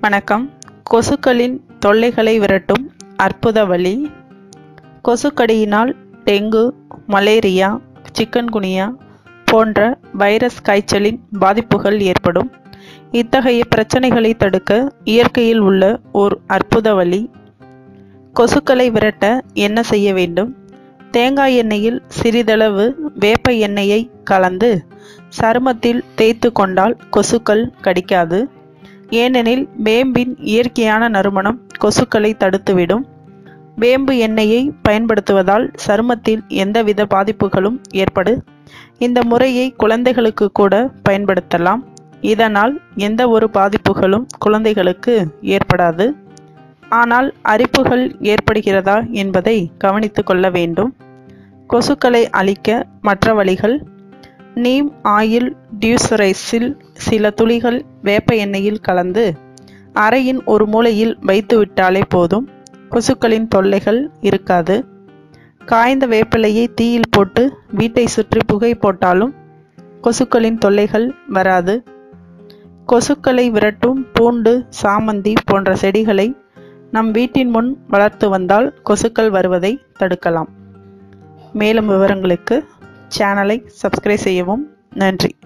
வணக்கம் கொசுக்களின் தொல்லைகளை விரட்டும் அற்புத வழி கொசுக்கடியினால் டெங்கு மலேரியா சிக்கன்குனியா போன்ற வைரஸ் காய்ச்சலின் பாதிப்புகள் ஏற்படும் இத்தகைய பிரச்சனைகளை தடுக்க இயற்கையில் உள்ள ஓர் அற்புத வழி கொசுக்களை விரட்ட என்ன செய்ய வேண்டும் தேங்காய் எண்ணெயில் சிறிதளவு வேப்ப எண்ணெயை கலந்து சருமத்தில் தேய்த்து கொண்டால் கொசுக்கள் கடிக்காது ஏனெனில் வேம்பின் இயற்கையான நறுமணம் கொசுக்களை தடுத்துவிடும் வேம்பு எண்ணெயை பயன்படுத்துவதால் சருமத்தில் எந்தவித பாதிப்புகளும் ஏற்படு இந்த முறையை குழந்தைகளுக்கு கூட பயன்படுத்தலாம் இதனால் எந்த ஒரு பாதிப்புகளும் குழந்தைகளுக்கு ஏற்படாது ஆனால் அரிப்புகள் ஏற்படுகிறதா என்பதை கவனித்து கொள்ள வேண்டும் கொசுக்களை அழிக்க மற்ற வழிகள் நீம் ஆயில் டியூசரைஸில் சில துளிகள் வேப்ப எண்ணெயில் கலந்து அறையின் ஒரு மூலையில் வைத்து விட்டாலே போதும் கொசுக்களின் தொல்லைகள் இருக்காது காய்ந்த வேப்பிலையை தீயில் போட்டு வீட்டை சுற்றி புகை போட்டாலும் கொசுக்களின் தொல்லைகள் வராது கொசுக்களை விரட்டும் பூண்டு சாமந்தி போன்ற செடிகளை நம் வீட்டின் முன் வளர்த்து வந்தால் கொசுக்கள் வருவதை தடுக்கலாம் மேலும் விவரங்களுக்கு சேனலை சப்ஸ்கிரைப் செய்யவும் நன்றி